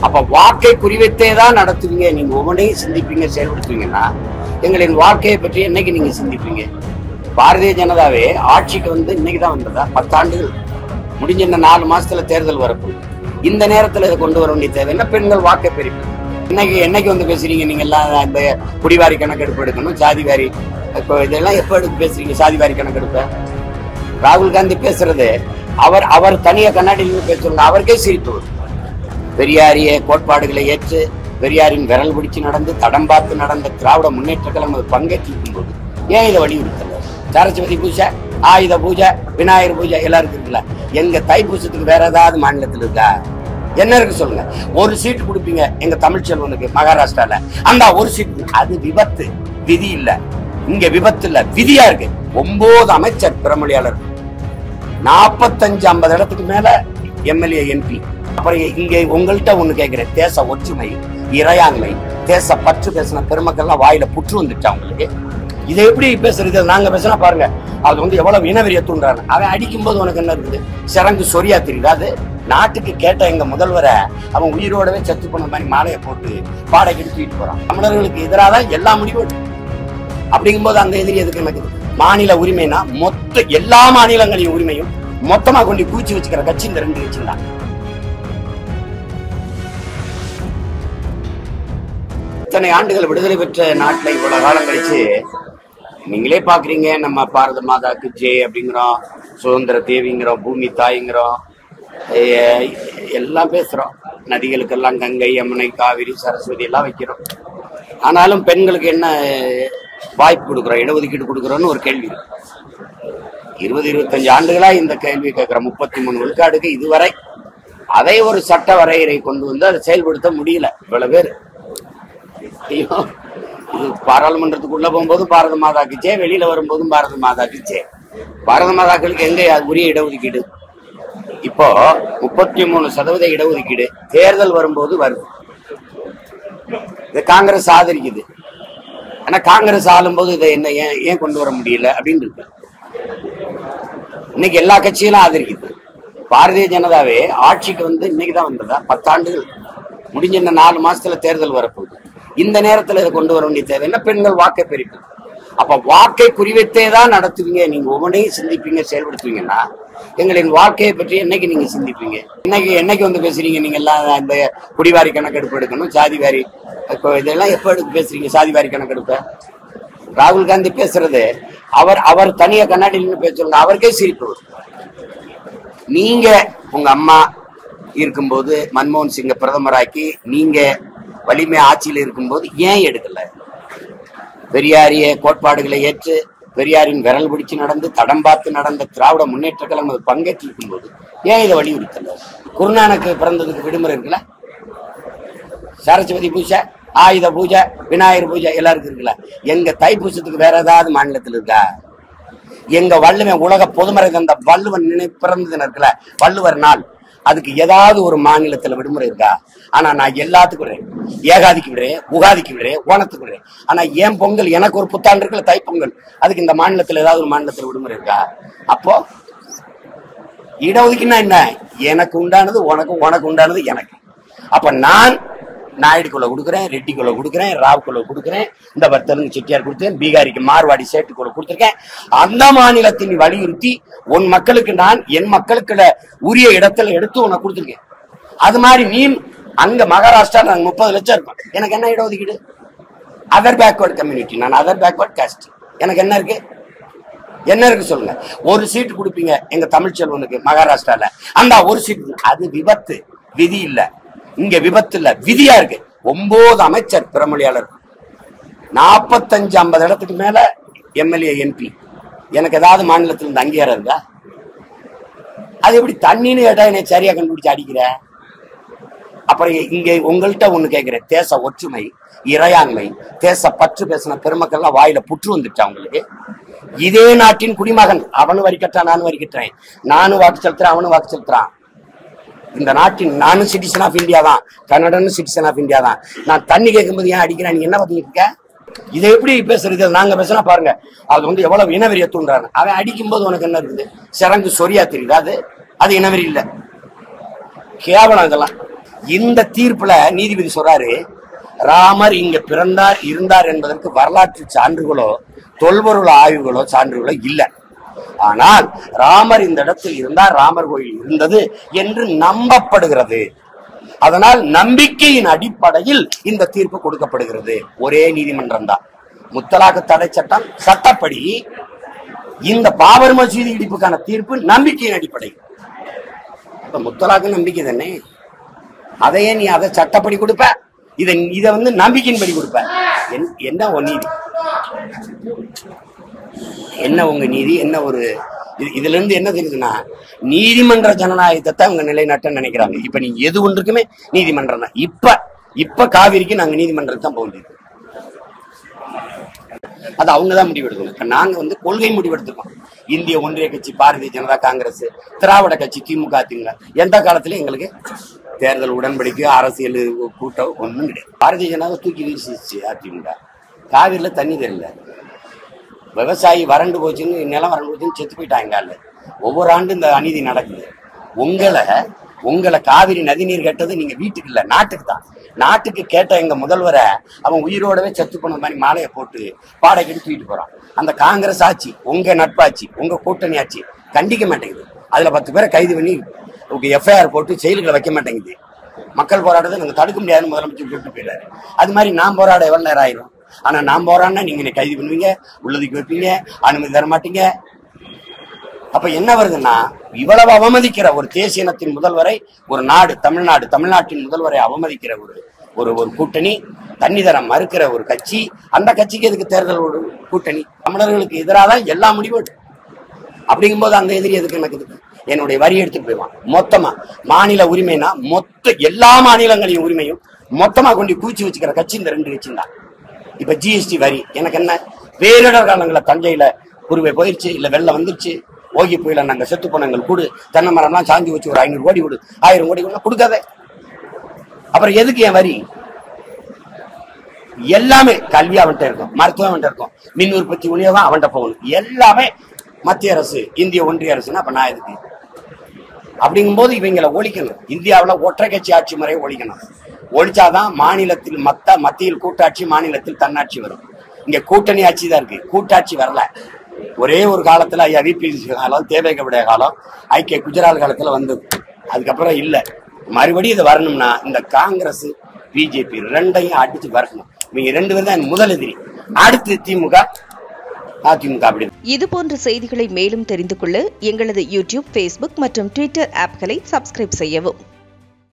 அப்ப வாக்கை குறிவைத்தே தான் நடத்துவீங்க நீங்க ஒவ்வொன்றையும் சிந்திப்பீங்க செயல்படுத்துவீங்கன்னா எங்களின் வாழ்க்கையை பற்றி என்னைக்கு நீங்க சிந்திப்பீங்க பாரதிய ஜனதாவே ஆட்சிக்கு வந்து இன்னைக்கு தான் வந்ததா பத்தாண்டுகள் முடிஞ்ச இந்த நாலு மாசத்துல தேர்தல் வரப்போகுது இந்த நேரத்துல இதை கொண்டு வர வேண்டிய தேவை என்ன பெண்கள் வாக்கை பெருப்பு இன்னைக்கு என்னைக்கு வந்து பேசுறீங்க நீங்க எல்லாம் இந்த குடிவாரி கணக்கெடுப்பு எடுக்கணும் சாதி வாரி இப்போ இதெல்லாம் எப்ப எடுத்து பேசுறீங்க சாதி வாரி கணக்கெடுப்ப ராகுல் காந்தி பேசுறது அவர் அவர் தனியா கண்ணாடியில் பேசுறாங்க அவருக்கே சிரிப்பு வரும் பெரியாரிய கோட்பாடுகளை ஏற்று பெரியாரின் விரல் பிடிச்சு நடந்து தடம் பார்த்து நடந்த திராவிட முன்னேற்ற கழகம் பங்கேற்றிருக்கும் போது ஏன் இதை வலியுறுத்தல சரஸ்வதி பூஜை ஆயுத பூஜை விநாயகர் பூஜை எல்லாருக்கும் இருக்குல்ல எங்க தைப்பூசத்துக்கு வேற ஏதாவது மாநிலத்தில் இருக்கா என்ன இருக்கு சொல்லுங்க ஒரு சீட்டு கொடுப்பீங்க எங்க தமிழ்ச்செல்வனுக்கு மகாராஷ்டிரால அந்த ஒரு சீட்டு அது விபத்து விதி இல்ல இங்க விபத்து இல்ல விதியா இருக்கு ஒன்பது அமைச்சர் பிரமொழியாளர் நாற்பத்தஞ்சு ஐம்பது இடத்துக்கு மேல எம்எல்ஏ எம்பி அப்புறம் இங்க உங்கள்கிட்ட ஒண்ணு கேக்குறேன் தேச ஒற்றுமை இறையாண்மை தேச பற்று பேசின பெருமக்கள்லாம் வாயில புற்று வந்துட்டா உங்களுக்கு இதை எப்படி பேசுறது நாங்க பேசினா பாருங்க அது வந்து எவ்வளவு இனவெறிய தூண்டுறாங்க அவன் அடிக்கும் போது உனக்கு என்ன இருக்குது சிறங்கு சொரியா தெரியுது அது நாட்டுக்கு கேட்ட எங்க முதல்வரை அவன் உயிரோடவே செத்து போன மாதிரி மாலையை போட்டு பாடை கெடுத்துட்டு போறான் தமிழர்களுக்கு எதிராக தான் எல்லா முடிவும் எடுக்கும். அப்படிங்கும்போது அந்த எதிரி எதுக்கு எனக்கு மாநில உரிமைனா மொத்த எல்லா மாநிலங்களின் உரிமையும் மொத்தமா கொண்டு பூச்சி வச்சுக்கிற கட்சி இந்த ரெண்டு கட்சி தான் இத்தனை ஆண்டுகள் விடுதலை பெற்ற நாட்டுல இவ்வளவு காலம் கழிச்சு நீங்களே பாக்குறீங்க நம்ம பாரத மாதாக்கு ஜெய் அப்படிங்கிறோம் சுதந்திர தேவிங்கிறோம் பூமி தாய்ங்கிறோம் எ- எல்லாம் பேசுறோம் நதிகளுக்கெல்லாம் கங்கை யமுனை காவிரி சரஸ்வதி எல்லாம் வைக்கிறோம் ஆனாலும் பெண்களுக்கு என்ன வாய்ப்பு கொடுக்குறோம் இடஒதுக்கீடு கொடுக்குறோம்னு ஒரு கேள்வி இருக்கு இருபது இருபத்தஞ்சு ஆண்டுகளா இந்த கேள்வி கேட்கிற முப்பத்தி மூணு விழுக்காடுக்கு இதுவரை அதை ஒரு சட்ட வரையறை கொண்டு வந்து அதை செயல்படுத்த முடியல இவ்வளவு பேர் ஐயோ இது பாராளுமன்றத்துக்குள்ள போகும்போது பாரத மாதாக்கு ஜே வெளியில வரும்போதும் பாரத மாதாக்கு ஜே பாரத மாதாக்களுக்கு எங்க அது உரிய இடஒதுக்கீடு இப்போ முப்பத்தி மூணு சதவீத இடஒதுக்கீடு தேர்தல் வரும்போது வருது இது காங்கிரஸ் ஆதரிக்குது ஆனா காங்கிரஸ் ஆளும்போது இதை என்ன ஏன் ஏன் கொண்டு வர முடியல அப்படின்னு இருக்கு இன்னைக்கு எல்லா கட்சிகளும் ஆதரிக்குது பாரதிய ஜனதாவே ஆட்சிக்கு வந்து இன்னைக்கு தான் வந்ததா பத்தாண்டுகள் முடிஞ்ச இந்த நாலு மாசத்துல தேர்தல் வரப்போகுது இந்த நேரத்துல இதை கொண்டு வர வேண்டிய தேவை என்ன பெண்கள் வாக்கை பெருப்பு அப்ப வாக்கை குறிவைத்தே தான் நடத்துவீங்க நீங்க ஒவ்வொன்றையும் சிந்திப்பீங்க செயல்படுத்துவீங்கன்னா எங்களின் வாழ்க்கையை பற்றி என்னைக்கு நீங்க சிந்திப்பீங்க இன்னைக்கு என்னைக்கு வந்து பேசுறீங்க நீங்க எல்லாம் இந்த குடிவாரி கணக்கெடுப்பு எடுக்கணும் சாதி வாரி இப்போ இதெல்லாம் எப்ப எடுத்து பேசுறீங்க சாதி வாரி கணக்கெடுப்ப ராகுல் காந்தி பேசுறது அவர் அவர் தனியா கண்ணாடியில் பேசுறாங்க அவருக்கே சிரிப்பு வரும் நீங்க உங்க அம்மா இருக்கும்போது மன்மோகன் சிங்க பிரதமராக்கி நீங்க வலிமை ஆட்சியில் இருக்கும்போது ஏன் எடுக்கல பெரியாரிய கோட்பாடுகளை ஏற்று பெரியாரின் விரல் பிடிச்சு நடந்து தடம் பார்த்து நடந்த திராவிட முன்னேற்ற கழகம் பங்கேற்றிருக்கும் போது ஏன் இதை வலியுறுத்தல குருநானக்கு பிறந்ததுக்கு விடுமுறை இருக்குல்ல சரஸ்வதி பூஜை ஆயுத பூஜை விநாயகர் பூஜை எல்லாருக்கும் இருக்குல்ல எங்க தைப்பூசத்துக்கு வேற ஏதாவது மாநிலத்தில் இருக்கா எங்க வள்ளுவன் உலக பொதுமறை தந்த வள்ளுவன் நினை பிறந்ததுன்னு இருக்குல்ல வள்ளுவர் நாள் அதுக்கு ஏதாவது ஒரு மாநிலத்துல விடுமுறை இருக்கா ஆனா நான் எல்லாத்துக்கும் விடுறேன் ஏகாதிக்கு விடுறேன் உகாதிக்கு விடுறேன் ஓணத்துக்கு விடுறேன் ஆனா ஏன் பொங்கல் எனக்கு ஒரு புத்தாண்டு இருக்குல்ல தைப்பொங்கல் அதுக்கு இந்த மாநிலத்துல ஏதாவது ஒரு மாநிலத்துல விடுமுறை இருக்கா அப்போ இடஒதுக்கீடுனா என்ன எனக்கு உண்டானது உனக்கு உனக்கு உண்டானது எனக்கு அப்ப நான் நாயுடுக்குள்ள கொடுக்குறேன் ரெட்டிக்குள்ள கொடுக்குறேன் ராவுக்குள்ள கொடுக்குறேன் இந்த பர் தெலுங்கு செட்டியார் கொடுத்தேன் பீகாரிக்கு மார்வாடி சேட்டுக்குள்ள கொடுத்துருக்கேன் அந்த மாநிலத்தின் வலியுறுத்தி உன் மக்களுக்கு நான் என் மக்களுக்கு உரிய இடத்துல எடுத்து உனக்கு கொடுத்துருக்கேன் அது மாதிரி நீ அங்க மகாராஷ்டிரா நாங்க முப்பது லட்சம் இருக்கோம் எனக்கு என்ன இடஒதுக்கீடு அதர் பேக்வர்ட் கம்யூனிட்டி நான் அதர் பேக்வர்ட் காஸ்ட் எனக்கு என்ன இருக்கு என்ன இருக்கு சொல்லுங்க ஒரு சீட்டு கொடுப்பீங்க எங்க தமிழ்ச்செல்வனுக்கு மகாராஷ்டிரால அந்த ஒரு சீட்டு அது விபத்து விதி இல்ல இங்க விபத்து இல்ல விதியா இருக்கு ஒன்பது அமைச்சர் பிரமொழியாளர் நாற்பத்தஞ்சு ஐம்பது இடத்துக்கு மேல எம்எல்ஏ எம்பி எனக்கு ஏதாவது மாநிலத்தில் இருந்து அங்கீகாரம் இருக்கா அது எப்படி தண்ணின்னு கேட்டா என்னை சரியா கண்டுபிடிச்சு அடிக்கிற அப்புறம் இங்க உங்கள்கிட்ட ஒண்ணு கேக்குறேன் தேச ஒற்றுமை இறையாண்மை தேச பற்று பேசின பெருமக்கள்லாம் வாயில புற்று வந்துச்சா உங்களுக்கு இதே நாட்டின் குடிமகன் அவனும் வரி கட்டுறான் நானும் வரி கட்டுறேன் நானும் வாக்கு செலுத்துறேன் அவனும் வாக்கு செலுத்துறான் இந்த நாட்டின் நானும் சிட்டிசன் ஆஃப் இந்தியா தான் கன்னடனும் சிட்டிசன் ஆஃப் இந்தியா தான் நான் தண்ணி கேட்கும்போது ஏன் அடிக்கிறேன் நீ என்ன பண்ணிட்டு இருக்க இதை எப்படி பேசுறது இதை நாங்க பேசினா பாருங்க அது வந்து எவ்வளவு இனவெறிய தூண்டுறாங்க அவன் அடிக்கும் போது உனக்கு என்ன இருக்குது சிறங்கு சொரியா தெரியுது அது அது இனவெறி இல்ல கேவலம் இதெல்லாம் இந்த தீர்ப்புல நீதிபதி சொல்றாரு ராமர் இங்க பிறந்தார் இருந்தார் என்பதற்கு வரலாற்று சான்றுகளோ தொல்பொருள் ஆய்வுகளோ சான்றுகளோ இல்லை ஆனால் ராமர் இந்த இடத்தில் இருந்தார் ராமர் கோயில் இருந்தது என்று நம்பப்படுகிறது அதனால் நம்பிக்கையின் அடிப்படையில் இந்த தீர்ப்பு கொடுக்கப்படுகிறது ஒரே நீதிமன்றம் தான் முத்தலாக்கு தடை சட்டம் சட்டப்படி இந்த பாபர் மசூதி இடிப்புக்கான தீர்ப்பு நம்பிக்கையின் அடிப்படை இப்ப முத்தலாக்கு நம்பிக்கை தானே அதையே நீ அதை சட்டப்படி கொடுப்ப இதை இதை வந்து நம்பிக்கையின்படி கொடுப்ப என்- என்ன உன் நீதி என்ன உங்க நீதி என்ன ஒரு இது- இதுல இருந்து என்ன தெரியுதுன்னா நீதிமன்ற ஜனநாயகத்தை அவங்க நிலைநாட்ட நினைக்கிறாங்க இப்ப நீ எது ஒன்றுக்குமே நீதிமன்றம் தான் இப்ப இப்ப காவிரிக்கு நாங்க நீதிமன்றத்துக்கு தான் போக வேண்டியது அது அவங்க தான் முடிவெடுக்கணும் இப்ப நாங்க வந்து கொள்கை முடிவெடுத்திருக்கோம் இந்திய ஒன்றிய கட்சி பாரதிய ஜனதா காங்கிரஸ் திராவிட கட்சி திமுக திமுக எந்த காலத்திலயும் எங்களுக்கு தேர்தல் உடன்படிக்கை அரசியல் கூட்டம் ஒண்ணும் கிடையாது பாரதிய ஜனதா தூக்கி வீசிச்சு அதிமுக காவிரியில தண்ணி தெரியல விவசாயி வறண்டு போச்சுன்னு நிலம் வறண்டு போச்சுன்னு செத்து போயிட்டாங்க ஆளு. ஒவ்வொரு ஆண்டு இந்த அநீதி நடக்குது உங்களை உங்களை காவிரி நதிநீர் கேட்டது நீங்க வீட்டுக்கு இல்ல நாட்டுக்கு தான் நாட்டுக்கு கேட்ட எங்க முதல்வரை அவன் உயிரோடவே செத்து போன மாதிரி மாலையை போட்டு பாடைக்கு தூக்கிட்டு போறான் அந்த காங்கிரஸ் ஆட்சி உங்க நட்பாட்சி உங்க கூட்டணி ஆட்சி கண்டிக்க மாட்டேங்குது அதுல பத்து பேரை கைது பண்ணி எஃப்ஐஆர் போட்டு செயல்களை வைக்க மாட்டேங்குது மக்கள் போராட்டத்தை நாங்க தடுக்க முடியாதுன்னு முதலமைச்சர் சொல்லிட்டு போயிடாரு அது மாதிரி நான் போராட எவ்வளவு நேரம் ஆயிரும் ஆனா நான் போராடினா நீங்க என்னை கைது பண்ணுவீங்க உள்ளதுக்கு வைப்பீங்க அனுமதி தர மாட்டீங்க அப்ப என்ன வருதுன்னா இவ்வளவு அவமதிக்கிற ஒரு தேசிய இனத்தின் முதல்வரை ஒரு நாடு தமிழ்நாடு தமிழ்நாட்டின் முதல்வரை அவமதிக்கிற ஒரு ஒரு ஒரு கூட்டணி தண்ணி தர மறுக்கிற ஒரு கட்சி அந்த கட்சிக்கு எதுக்கு தேர்தல் ஒரு கூட்டணி தமிழர்களுக்கு எதிராக தான் எல்லா முடிவும் எடுக்கும். அப்படிங்கும்போது அந்த எதிரி எதுக்கு எனக்கு என்னுடைய வரி எடுத்துட்டு போயிடுவான் மொத்தமா மாநில உரிமைனா மொத்த எல்லா மாநிலங்களையும் உரிமையும் மொத்தமா கொண்டு கூச்சி வச்சுக்கிற கட்சி இந்த ரெண்டு கட்சியும் தான் இப்ப ஜிஎஸ்டி வரி எனக்கு என்ன பேரிடர் காலங்கள தஞ்சையில குருவை போயிருச்சு இல்ல வெள்ளம் வந்துருச்சு ஓகி புயல நாங்க செத்து போனங்கள் கூடு தென்னை மரம்லாம் சாஞ்சி வச்சு ஒரு ஐநூறு கோடி கொடு ஆயிரம் கோடி கொடு கொடுக்காத அப்புறம் எதுக்கு என் வரி எல்லாமே கல்வி அவன்கிட்ட இருக்கும் மருத்துவம் அவன்கிட்ட இருக்கும் மின் உற்பத்தி விநியோகம் அவன்கிட்ட போகணும் எல்லாமே மத்திய அரசு இந்திய ஒன்றிய அரசுன்னா அப்ப நான் எதுக்கு அப்படிங்கும்போது இவங்களை ஒழிக்கணும் இந்தியாவுல ஒற்றை கட்சி ஆட்சி முறையை ஒழிக்கணும் ஒழிச்சாதான் மாநிலத்தில் மத்த மத்தியில் கூட்டாட்சி மாநிலத்தில் தன்னாட்சி வரும் இங்க கூட்டணி ஆட்சி தான் இருக்கு கூட்டாட்சி வரல ஒரே ஒரு காலத்துல ஐயா விபிசி காலம் தேவேகவுடைய காலம் ஐக்கிய குஜராத் காலத்துல வந்தது அதுக்கப்புறம் இல்ல மறுபடியும் இது வரணும்னா இந்த காங்கிரஸ் பிஜேபி ரெண்டையும் அடிச்சு வரணும் இவங்க ரெண்டு பேரும் தான் முதல் எதிரி அடுத்து திமுக அதிமுக அப்படி இது போன்ற செய்திகளை மேலும் தெரிந்து கொள்ள எங்களது யூடியூப் ஃபேஸ்புக் மற்றும் ட்விட்டர் ஆப்களை சப்ஸ்கிரைப் செய்யவும்